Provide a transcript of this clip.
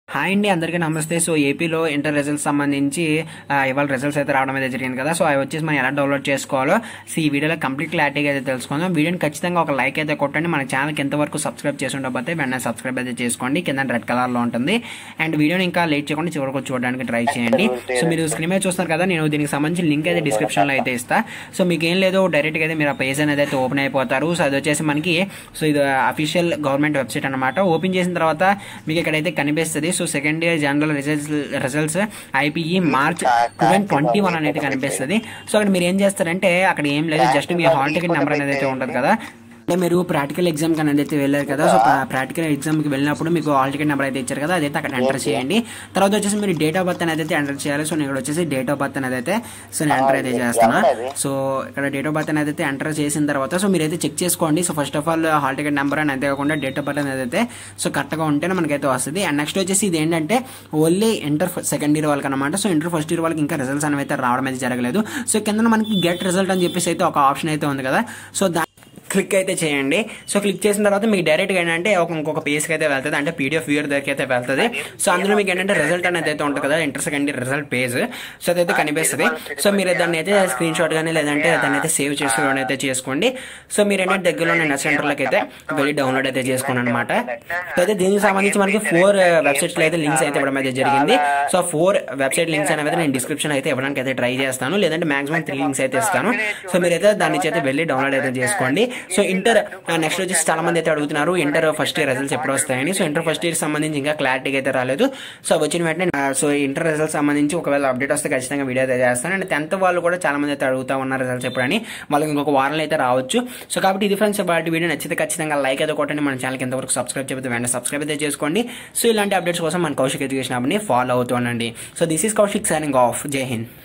hi అండి అందరికీ నమస్తే సో ఏపీలో ఇంటర్ రిజల్ట్స్ సంబంధించి ఆ, ఇవాళ రిజల్ట్స్ అయితే రావడం అయితే జరిగింది కదా సో అవి వచ్చేసి మనం ఎలా డౌన్లోడ్ చేసుకోవాలో సో ఈ వీడియోలో కంప్లీట్ క్లారిటీగా అయితే తెలుసుకుందాం వీడియోని ఖచ్చితంగా ఒక లైక్ అయితే కొట్టండి మన ఛానల్కి ఎంతవరకు సబ్స్క్రైబ్ చేసి ఉండకపోతే వెంటనే సబ్స్క్రైబ్ అయితే చేసుకోండి కింద రెడ్ కలర్లో ఉంటుంది అండ్ వీడియోని ఇంకా లేట్ చేయకుండా చివరికి చూడడానికి ట్రై చేయండి సో మీరు స్క్రీన్ మీద చూస్తారు కదా నేను దీనికి సంబంధించి లింక్ అయితే డిస్క్రిప్షన్లో అయితే ఇస్తా సో మీకు ఏం లేదు డైరెక్ట్గా అయితే మీరు ఆ పేజ్ అనేది అయితే ఓపెన్ అయిపోతారు సో అది వచ్చేసి మనకి సో ఇది అఫీషియల్ గవర్నమెంట్ వెబ్సైట్ అనమాట ఓపెన్ చేసిన తర్వాత మీకు ఇక్కడైతే కనిపిస్తుంది so second year general results results IPE March two thousand twenty one అనేది కనిపిస్తుంది సో అక్కడ మీరు ఏం చేస్తారంటే అక్కడ ఏం లేదు జస్ట్ మీ హాల్ టికెట్ నెంబర్ అనేది అయితే ఉంటుంది కదా అంటే మీరు ప్రాక్టికల్ ఎగ్జామ్ కానీ అయితే వెళ్ళారు కదా సో ప్రాక్టికల్ ఎగ్జామ్కి వెళ్ళినప్పుడు మీకు ఆల్ టికెట్ నెంబర్ అయితే ఇచ్చారు కదా అదైతే అక్కడ ఎంటర్ చేయండి తర్వాత వచ్చేసి మీరు డేట్ ఆఫ్ బర్త్ అనేది అయితే ఎంటర్ చేయాలి సో నేను ఇక్కడ వచ్చేసి డేట్ ఆఫ్ బర్త్ అనేది అయితే సో నేను ఎంటర్ అయితే చేస్తాను సో ఇక్కడ డేట్ ఆఫ్ బర్త్ అనేది అయితే ఎంటర్ చేసిన తర్వాత సో మీరైతే చెక్ చేసుకోండి so first of all hall ticket number అని అంతేకాకుండా డేట్ ఆఫ్ బర్త్ అనేది అయితే సో కరెక్ట్గా ఉంటేనే మనకైతే వస్తుంది అండ్ నెక్స్ట్ వచ్చేసి ఇది ఏంటంటే ఓన్లీ ఇంటర్ సెకండ్ ఇయర్ వాళ్ళకి అనమాట సో ఇంటర్ ఫస్ట్ ఇయర్ వాళ్ళకి ఇంకా రిజల్ట్స్ అనేవి అయితే రావడం అయితే జరగలేదు సో కింద మనకి గెట్ రిజల్ట్ అని చెప్పేసి అయితే ఒక ఆప్షన్ అయితే ఉంది కదా సో దా క్లిక్ అయితే చేయండి సో క్లిక్ చేసిన తర్వాత మీకు డైరెక్ట్గా ఏంటంటే ఒక ఇంకొక పేజ్కి అయితే వెళ్తుంది అంటే పీడిఎఫ్ వ్యూర్ దగ్గరికి అయితే వెళ్తుంది సో అందులో మీకు ఏంటంటే రిజల్ట్ అనేది అయితే ఉంటుంది కదా inter second result page so అదైతే కనిపిస్తుంది సో మీరు దాన్ని అయితే స్క్రీన్ షాట్ కానీ లేదంటే దాన్ని అయితే సేవ్ చేసుకోవడం అయితే చేసుకోండి సో మీరు ఏంటంటే దగ్గరలో నెట్ సెంటర్లోకి అయితే వెళ్ళి డౌన్లోడ్ అయితే చేసుకోండి అనమాట సో అయితే దీనికి సంబంధించి మనకి ఫోర్ వెబ్సైట్స్లో అయితే లింక్స్ అయితే ఇవ్వడం అయితే జరిగింది సో ఫోర్ వెబ్సైట్ లింక్స్ అనేది నేను డిస్క్రిప్షన్ అయితే ఇవ్వడానికి అయితే ట్రై చేస్తాను లేదంటే మాక్సిమం త్రీ లింక్స్ అయితే ఇస్తాను సో మీరైతే దాని నుంచి అయితే వెళ్ళి డౌన్లోడ్ అయితే చేసుకోండి సో ఇంటర్ నెక్స్ట్ వచ్చేసి చాలా మంది అయితే అడుగుతున్నారు ఇంటర్ ఫస్ట్ ఇయర్ రిజల్ట్స్ ఎప్పుడు వస్తాయని సో ఇంటర్ ఫస్ట్ ఇయర్ సంబంధించి ఇంకా క్లారిటీగా అయితే రాలేదు సో వచ్చిన వెంటనే ఆ, సో ఇంటర్ రిజల్ట్స్ సంబంధించి ఒకవేళ అప్డేట్ వస్తే ఖచ్చితంగా వీడియో అయితే చేస్తాను అండ్ టెన్త్ వాళ్ళు కూడా చాలా మంది అయితే అడుగుతా ఉన్నారు రిజల్ట్స్ ఎప్పుడని వాళ్ళకి ఇంకొక వారంలో అయితే రావచ్చు సో కాబట్టి ఇది ఫ్రెండ్స్ వాటి వీడియో నచ్చితే ఖచ్చితంగా లైక్ అయితే కొట్టండి మన ఛానల్కి ఎంతవరకు సబ్స్క్రైబ్ చేయకపోతే వెంటనే సబ్స్క్రైబ్ అయితే చేసుకోండి సో ఇలాంటి అప్డేట్స్ కోసం మన కౌశిక్ ఎడ్యుకేషన్ అబ్ని ఫాలో అవుతుండండి so this is Kaushik signing off Jai Hind